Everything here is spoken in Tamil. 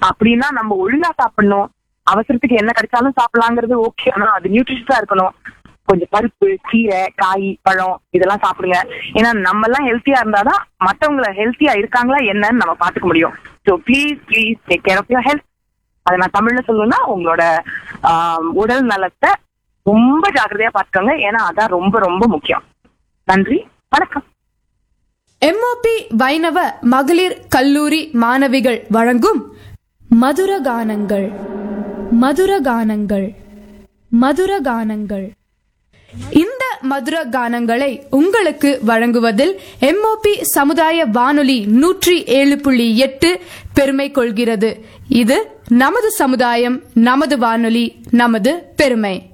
அப்படின்னா நம்ம ஒழுங்கா சாப்பிடணும் அவசரத்துக்கு என்ன கிடைச்சாலும் சாப்பிடலாங்கிறது ஓகே ஆனா அது நியூட்ரிஷஸா இருக்கணும் கொஞ்சம் பருப்பு கீரை காய் பழம் இதெல்லாம் சாப்பிடுங்க ஏன்னா நம்ம எல்லாம் ஹெல்த்தியா இருந்தாதான் மத்தவங்கள ஹெல்த்தியா இருக்காங்களா என்னன்னு நம்ம பாத்துக்க முடியும் so please please take care of your health அதை நான் தமிழ்ல சொல்லணும்னா உங்களோட ஆம், உடல் நலத்தை ரொம்ப ஜாக்கிரதையா பாத்துக்கோங்க ஏன்னா அதான் ரொம்ப ரொம்ப முக்கியம் நன்றி வணக்கம் எம்ஓபி வைணவ மகளிர் கல்லூரி மாணவிகள் வழங்கும் மதுர கானங்கள் மதுர கானங்கள் மதுர கானங்கள் இந்த மதுர கானங்களை உங்களுக்கு வழங்குவதில் எம்ஓபி சமுதாய வானொலி நூற்றி ஏழு புள்ளி எட்டு பெருமை கொள்கிறது இது நமது சமுதாயம் நமது வானொலி நமது பெருமை